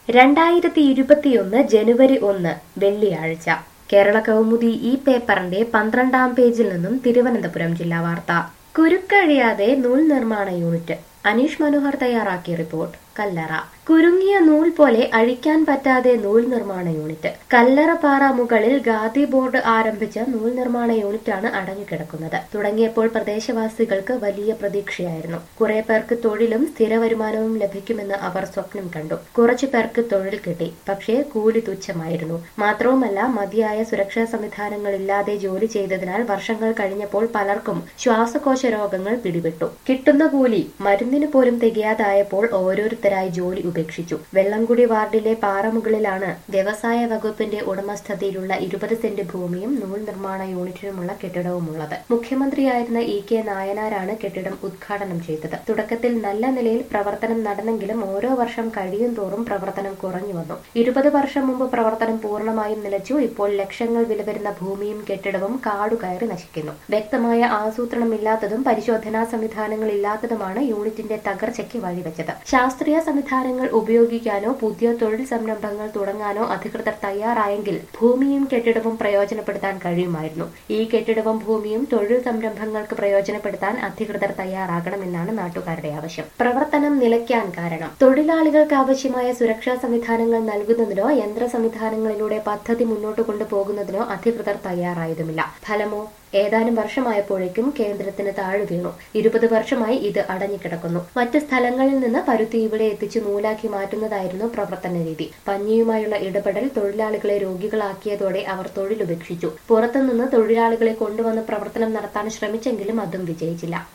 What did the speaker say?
രണ്ടായിരത്തി ഇരുപത്തിയൊന്ന് ജനുവരി ഒന്ന് വെള്ളിയാഴ്ച കേരള കൗമുദി ഈ പേപ്പറിന്റെ പന്ത്രണ്ടാം പേജിൽ നിന്നും തിരുവനന്തപുരം ജില്ലാ വാർത്ത കുരുക്കഴിയാതെ നൂൽ നിർമ്മാണ യൂണിറ്റ് അനീഷ് മനോഹർ തയ്യാറാക്കിയ റിപ്പോർട്ട് കല്ലറ കുരുങ്ങിയ നൂൽ പോലെ അഴിക്കാൻ പറ്റാതെ നൂൽ നിർമ്മാണ യൂണിറ്റ് കല്ലറപ്പാറ മുകളിൽ ഗാദി ബോർഡ് ആരംഭിച്ച നൂൽ നിർമ്മാണ യൂണിറ്റാണ് അടങ്ങിക്കിടക്കുന്നത് തുടങ്ങിയപ്പോൾ പ്രദേശവാസികൾക്ക് വലിയ പ്രതീക്ഷയായിരുന്നു കുറെ പേർക്ക് തൊഴിലും സ്ഥിര വരുമാനവും ലഭിക്കുമെന്ന് അവർ സ്വപ്നം കണ്ടു കുറച്ചു പേർക്ക് തൊഴിൽ കിട്ടി പക്ഷേ കൂലി തുച്ഛമായിരുന്നു മാത്രവുമല്ല മതിയായ സുരക്ഷാ സംവിധാനങ്ങളില്ലാതെ ജോലി ചെയ്തതിനാൽ വർഷങ്ങൾ കഴിഞ്ഞപ്പോൾ പലർക്കും ശ്വാസകോശ രോഗങ്ങൾ പിടിപെട്ടു കിട്ടുന്ന കൂലി മരുന്നിന് പോലും തികയാതായപ്പോൾ ഓരോരുത്തരായി ജോലി ഉപേക്ഷിച്ചു വെള്ളംകുടി വാർഡിലെ പാറമുകളിലാണ് വ്യവസായ വകുപ്പിന്റെ ഉടമസ്ഥതയിലുള്ള ഇരുപത് സെന്റ് ഭൂമിയും നൂൽ നിർമ്മാണ യൂണിറ്റിനുമുള്ള കെട്ടിടവുമുള്ളത് മുഖ്യമന്ത്രിയായിരുന്ന ഇ കെ നായനാരാണ് കെട്ടിടം ഉദ്ഘാടനം ചെയ്തത് തുടക്കത്തിൽ നല്ല നിലയിൽ പ്രവർത്തനം നടന്നെങ്കിലും ഓരോ വർഷം കഴിയും തോറും പ്രവർത്തനം കുറഞ്ഞു വന്നു ഇരുപത് വർഷം മുമ്പ് പ്രവർത്തനം പൂർണ്ണമായും നിലച്ചു ഇപ്പോൾ ലക്ഷങ്ങൾ വില വരുന്ന ഭൂമിയും കെട്ടിടവും കാടുകയറി നശിക്കുന്നു വ്യക്തമായ ആസൂത്രണമില്ലാത്തതും പരിശോധനാ സംവിധാനങ്ങളില്ലാത്തതുമാണ് യൂണിറ്റിന്റെ തകർച്ചയ്ക്ക് വഴിവെച്ചത് ശാസ്ത്രീയ സംവിധാനങ്ങൾ ഉപയോഗിക്കാനോ പുതിയ തൊഴിൽ സംരംഭങ്ങൾ തുടങ്ങാനോ അധികൃതർ തയ്യാറായെങ്കിൽ ഭൂമിയും കെട്ടിടവും പ്രയോജനപ്പെടുത്താൻ കഴിയുമായിരുന്നു ഈ കെട്ടിടവും ഭൂമിയും തൊഴിൽ സംരംഭങ്ങൾക്ക് പ്രയോജനപ്പെടുത്താൻ അധികൃതർ തയ്യാറാകണമെന്നാണ് നാട്ടുകാരുടെ ആവശ്യം പ്രവർത്തനം നിലയ്ക്കാൻ കാരണം തൊഴിലാളികൾക്ക് ആവശ്യമായ സുരക്ഷാ സംവിധാനങ്ങൾ നൽകുന്നതിനോ യന്ത്ര സംവിധാനങ്ങളിലൂടെ പദ്ധതി മുന്നോട്ട് കൊണ്ടുപോകുന്നതിനോ അധികൃതർ തയ്യാറായതുമില്ല ഫലമോ ഏതാനും വർഷമായപ്പോഴേക്കും കേന്ദ്രത്തിന് താഴെ വീണു ഇരുപത് വർഷമായി ഇത് അടഞ്ഞുകിടക്കുന്നു മറ്റ് സ്ഥലങ്ങളിൽ നിന്ന് പരുത്തി ഇവിടെ എത്തിച്ച് നൂലാക്കി മാറ്റുന്നതായിരുന്നു പ്രവർത്തന രീതി പഞ്ഞിയുമായുള്ള ഇടപെടൽ തൊഴിലാളികളെ രോഗികളാക്കിയതോടെ അവർ തൊഴിലുപേക്ഷിച്ചു പുറത്തുനിന്ന് തൊഴിലാളികളെ കൊണ്ടുവന്ന് പ്രവർത്തനം നടത്താൻ ശ്രമിച്ചെങ്കിലും അതും വിജയിച്ചില്ല